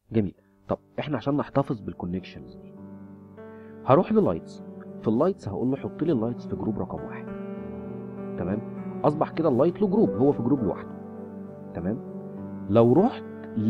جميل طب احنا عشان نحتفظ بالكونكشنز دي هروح للايتس في اللايتس هقول له حط لي اللايتس في جروب رقم واحد تمام اصبح كده اللايت له جروب هو في جروب لوحده تمام لو رحت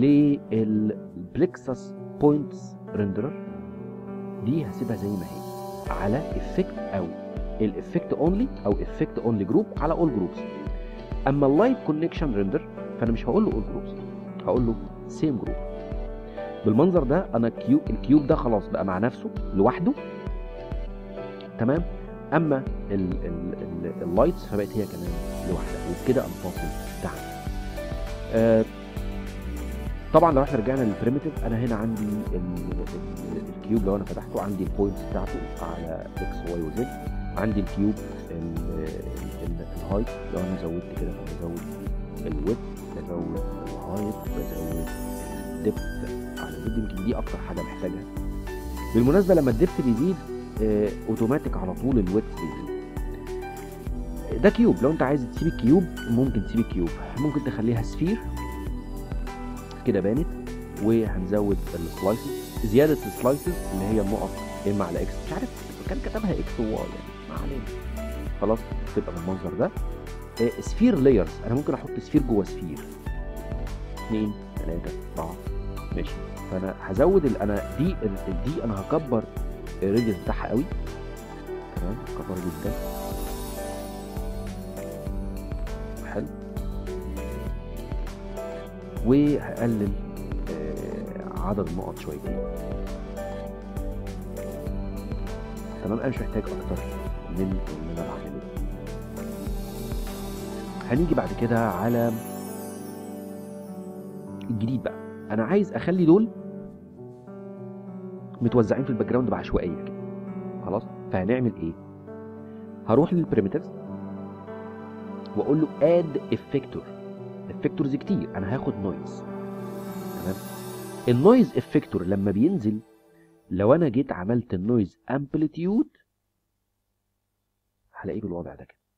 للبلكسس بوينتس ريندرر دي هسيبها زي ما هي على افكت او الافكت اونلي او افكت اونلي جروب على اول جروبس اما اللايت كونكشن ريندر فانا مش هقول له اول جروبس هقول له سيم جروب بالمنظر ده انا كيوب الكيوب ده خلاص بقى مع نفسه لوحده تمام اما ال ال ال اللايتس فبقت هي كمان لوحدها وبكده انفاصل تحت آه طبعا لو احنا رجعنا للبريمتيف انا هنا عندي ال ال الكيوب لو انا فتحته عندي البوينتس بتاعته على اكس واي وزد عندي الكيوب الهايت لو انا زودت كده فبزود الويت بزود الهايت بزود الدبت على زد يمكن دي اكتر حاجه محتاجها بالمناسبه لما الدبت بيزيد آه، اوتوماتيك على طول الويت بيزيد ده كيوب لو انت عايز تسيب الكيوب ممكن تسيب الكيوب ممكن تخليها سفير كده بانت وهنزود السلايسز زياده السلايسز اللي هي النقط ام على اكس مش عارف كان كتبها اكس وواي يعني ما علينا خلاص تبقى بالمنظر ده آه، سفير لايرز انا ممكن احط سفير جوه سفير اثنين ثلاثة أربعة ماشي فأنا هزود ال- أنا دي ال- دي أنا هكبر الريديوس بتاعها قوي تمام هكبر جدا حلو وهقلل آه، عدد النقط شويتين تمام انا مش محتاج اكتر من اللي انا بعمله هنيجي بعد كده على الجديد بقى انا عايز اخلي دول متوزعين في الباك جراوند بعشوائيه كده خلاص فهنعمل ايه هروح للبريمتيفز واقول له اد افكتور افكتورز كتير انا هاخد نويز تمام النويز افكتور لما بينزل لو انا جيت عملت النويز امبليتيود هلاقيه بالوضع ده كده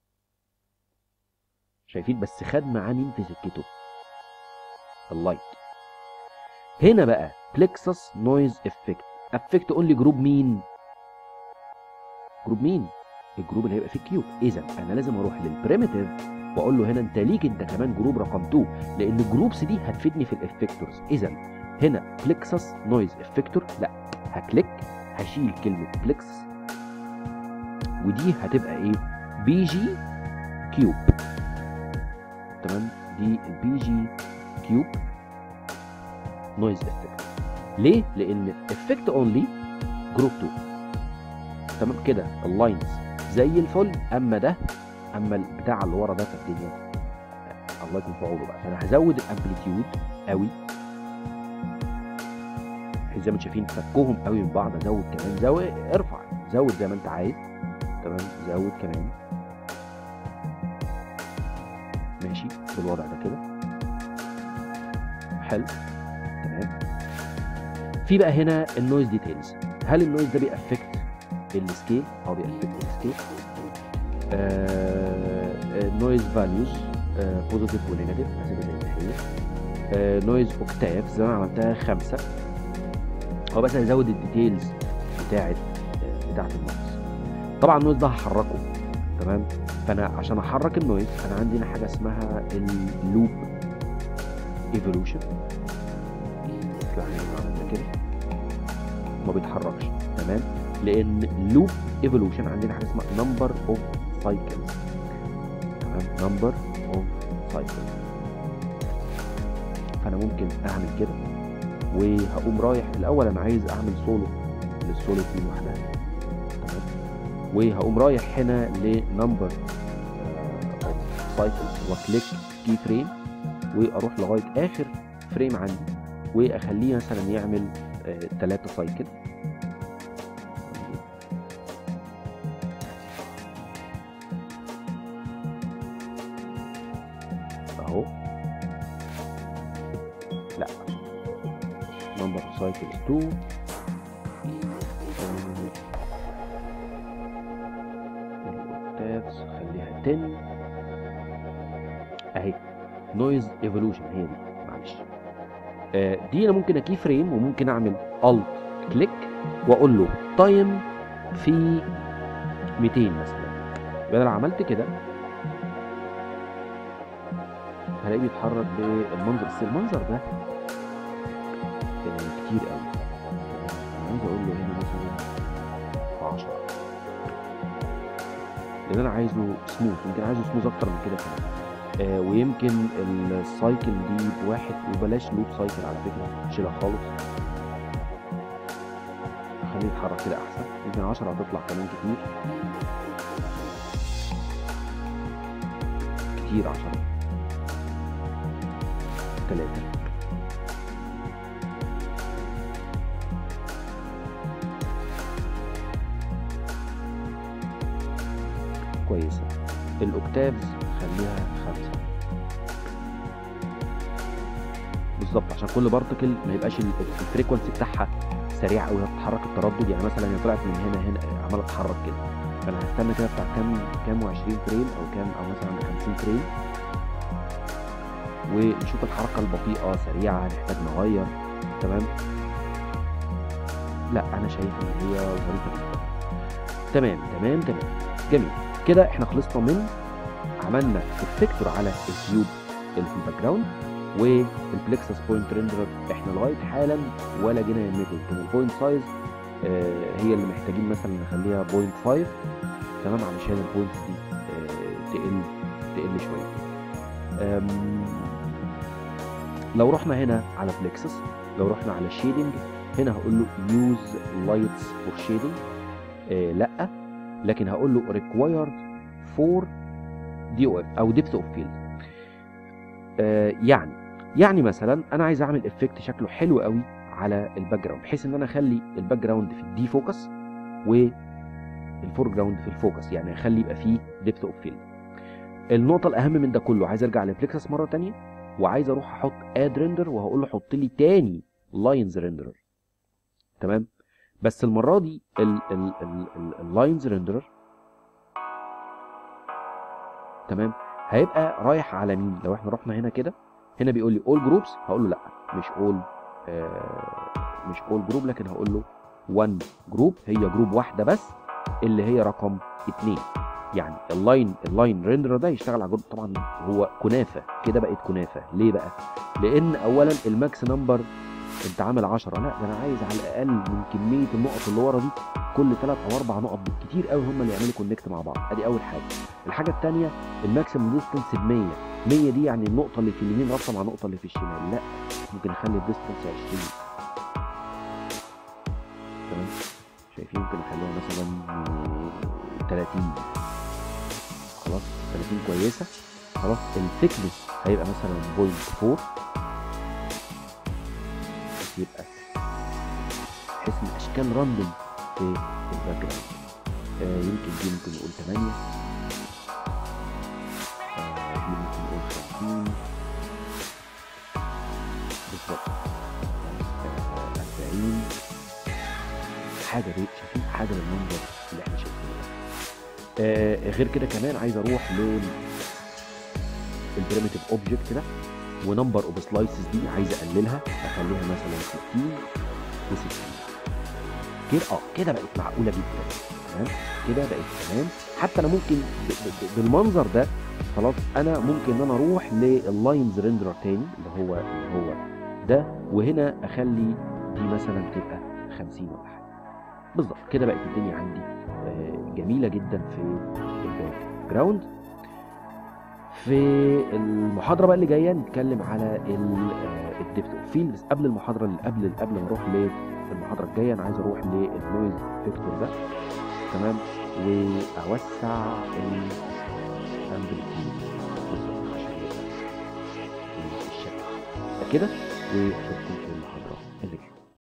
شايفين بس خد معاه مين في سكته اللايت هنا بقى بلكسس نويز افكت افكت اونلي جروب مين جروب مين الجروب اللي هيبقى فيه كيوب اذا انا لازم اروح للبريمتيف واقول له هنا انت ليك انت كمان جروب رقم 2 لان الجروبس دي هتفيدني في الافكتورز اذا هنا بلكسس نويز افكتور لا هكليك هشيل كلمه بلكسس ودي هتبقى ايه بي جي كيوب تمام دي البي جي كيوب نويز افكت ليه لان افكت اونلي جروب 2 تمام كده اللاينز زي الفل اما ده اما البتاع اللي ورا ده فالدنيا الله يكون في عونه بقى فانا هزود الامبليتيود قوي بحيث زي ما انتم شايفين فكهم قوي من بعض ازود كمان زود ارفع زود زي ما انت عايز تمام زود كمان ماشي بالوضع ده كده حلو تمام في بقى هنا النويز ديتيلز هل النويز ده بيأفكت السكيل او بيأفكت السكيل نويز فاليوز بوزيتيف ونيجاتيف هسيبها زي ما هي نويز اوكتاف زي ما أنا عملتها خمسة هو بس هيزود الديتيلز بتاعت آه، بتاعت النويز طبعا النويز ده هحركه تمام فانا عشان احرك النويز انا عندي هنا حاجه اسمها اللوب ايفولوشن كده ما بيتحركش تمام لان اللوب ايفولوشن عندنا حاجه اسمها نمبر اوف سايكلز تمام نمبر اوف سايكلز فانا ممكن اعمل كده وهقوم رايح الاول انا عايز اعمل سولو للسولو دي لوحدها تمام وهقوم رايح هنا لنمبر اوف سايكلز واكليك كي فريم واروح لغايه اخر فريم عندي واخليه مثلا يعمل 3 سايكل اهو لا نمبر سايكلز 2 الاوكتافز خليها 10 اهي نويز ايفولوشن هي دي معلش آه، دي انا ممكن اكي فريم وممكن اعمل الت كليك واقول له تايم في 200 مثلا يبقى انا لو عملت كده هلاقيه بيتحرك بالمنظر بس المنظر ده آه، كتير قوي انا عايز اقول له هنا مثلا 10 لان انا عايزه سموث يمكن عايزه سموث اكتر من كده كمان آه ويمكن السايكل دي بواحد وبلاش لوب سايكل على فكره شيلها خالص خليه يتحرك كده احسن يمكن 10 هتطلع كمان كتير كتير 10 ثلاثة كويسة الأوكتافز خليها خمسة بالظبط عشان كل بارتكل ما يبقاش ال- الفريكونسي بتاعها سريع قوي تتحرك التردد يعني مثلا هي طلعت من هنا هنا عماله تتحرك كده فانا هستنى كده بتاع كام كام و20 فريم او كام او مثلا عند 50 فريم ونشوف الحركه البطيئه سريعه هنحتاج نغير تمام لا انا شايف ان هي ظريفه جدا تمام تمام تمام جميل كده احنا خلصنا من عملنا افكتور على الكيوب اللي في الباك جراوند والبلكسس بوينت ريندرر احنا لغايه حالا ولا جينا نعمله يمكن البوينت سايز آه هي اللي محتاجين مثلا نخليها بوينت 5 تمام علشان البوينتس دي آه تقل تقل شويه آم، لو رحنا هنا على بلكسس لو رحنا على شيدنج هنا هقول له يوز لايتس فور شيدنج لا لكن هقول له required for دي او اف او depth of field آه يعني يعني مثلا انا عايز اعمل افكت شكله حلو قوي على الباك جراوند بحيث ان انا اخلي الباك جراوند في الدي فوكس والفور جراوند في الفوكس يعني اخلي يبقى فيه depth of field النقطة الأهم من ده كله عايز أرجع لفليكسس مرة تانية وعايز أروح أحط اد ريندر وهقول له حط لي تاني لاينز ريندرر تمام بس المرة دي اللاينز ريندرر تمام هيبقى رايح على مين لو احنا رحنا هنا كده هنا بيقول لي اول جروبس هقول له لا مش اول آه مش اول جروب لكن هقول له 1 جروب هي جروب واحده بس اللي هي رقم 2 يعني اللاين اللاين ريندر ده يشتغل على جروب طبعا هو كنافه كده بقت كنافه ليه بقى لان اولا الماكس نمبر انت عامل 10 لا ده انا عايز على الاقل من كميه النقط اللي ورا دي كل ثلاث او اربع نقط بالكتير قوي هم اللي يعملوا كونكت مع بعض ادي اول حاجه الحاجه الثانيه الماكسيمم ديستنس ب 100 100 دي يعني النقطه اللي في اليمين رابطه مع النقطه اللي في الشمال لا ممكن اخلي الديستنس 20 تمام شايفين ممكن اخليها مثلا آه، 30 خلاص 30 كويسه خلاص الثيكنس هيبقى مثلا بوينت 4 بس يبقى بحيث ان الاشكال راندوم في الباك جراوند آه يمكن دي ممكن نقول 8 آه دي ممكن نقول 50 بالظبط آه 40 حاجه دي شايفين حاجه بالمنظر اللي احنا شايفينه ده آه غير كده كمان عايز اروح لل البريمتيف اوبجكت ده ونمبر اوف سلايسز دي عايز اقللها اخليها مثلا 60 و60 كده اه كده بقت معقوله جدا تمام كده بقت تمام حتى انا ممكن ب- ب- بالمنظر ده خلاص انا ممكن ان انا اروح لللاينز ريندرر تاني اللي هو اللي هو ده وهنا اخلي دي مثلا تبقى 50 ولا حاجه بالظبط كده بقت الدنيا عندي آه، جميله جدا في الباك جراوند في المحاضره بقى اللي جايه نتكلم على الديبت اوف فيلد بس قبل المحاضره اللي قبل قبل ما اروح للمحاضره الجايه انا عايز اروح للنويز فيكتور ده تمام واوسع الامبليتيود بالظبط عشان يبقى بالشكل ده كده واشوفكم في المحاضره